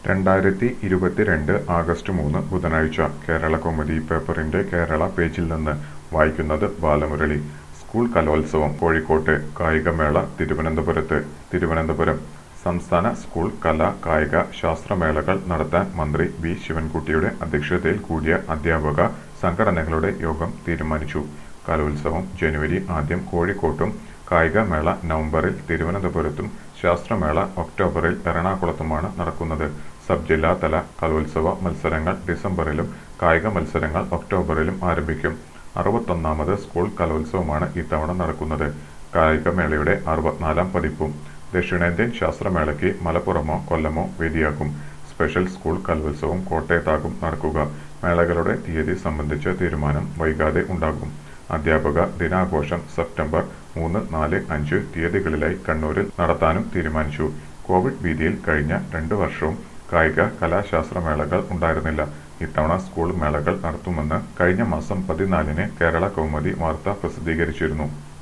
രണ്ടായിരത്തി ഇരുപത്തിരണ്ട് ആഗസ്റ്റ് മൂന്ന് ബുധനാഴ്ച കേരള കൗമുദി പേപ്പറിന്റെ കേരള പേജിൽ നിന്ന് വായിക്കുന്നത് ബാലമുരളി സ്കൂൾ കലോത്സവം കോഴിക്കോട്ട് കായികമേള തിരുവനന്തപുരത്ത് തിരുവനന്തപുരം സംസ്ഥാന സ്കൂൾ കലാ കായിക ശാസ്ത്രമേളകൾ നടത്താൻ മന്ത്രി വി ശിവൻകുട്ടിയുടെ അധ്യക്ഷതയിൽ കൂടിയ അധ്യാപക സംഘടനകളുടെ യോഗം തീരുമാനിച്ചു കലോത്സവം ജനുവരി ആദ്യം കോഴിക്കോട്ടും കായികമേള നവംബറിൽ തിരുവനന്തപുരത്തും ശാസ്ത്രമേള ഒക്ടോബറിൽ എറണാകുളത്തുമാണ് നടക്കുന്നത് സബ് ജില്ലാതല കലോത്സവ മത്സരങ്ങൾ ഡിസംബറിലും കായിക മത്സരങ്ങൾ ഒക്ടോബറിലും ആരംഭിക്കും അറുപത്തൊന്നാമത് സ്കൂൾ കലോത്സവമാണ് ഇത്തവണ നടക്കുന്നത് കായികമേളയുടെ അറുപത്തിനാലാം പതിപ്പും ദക്ഷിണേന്ത്യൻ ശാസ്ത്രമേളയ്ക്ക് മലപ്പുറമോ കൊല്ലമോ വേദിയാക്കും സ്പെഷ്യൽ സ്കൂൾ കലോത്സവം കോട്ടയത്താകും നടക്കുക മേളകളുടെ തീയതി സംബന്ധിച്ച തീരുമാനം വൈകാതെ ഉണ്ടാകും അധ്യാപക ദിനാഘോഷം സെപ്റ്റംബർ മൂന്ന് നാല് അഞ്ച് തീയതികളിലായി കണ്ണൂരിൽ നടത്താനും തീരുമാനിച്ചു കോവിഡ് ഭീതിയിൽ കഴിഞ്ഞ രണ്ടു വർഷവും കായിക കലാശാസ്ത്രമേളകൾ ഉണ്ടായിരുന്നില്ല ഇത്തവണ സ്കൂൾ മേളകൾ നടത്തുമെന്ന് കഴിഞ്ഞ മാസം പതിനാലിന് കേരള കൗമുദി വാർത്ത പ്രസിദ്ധീകരിച്ചിരുന്നു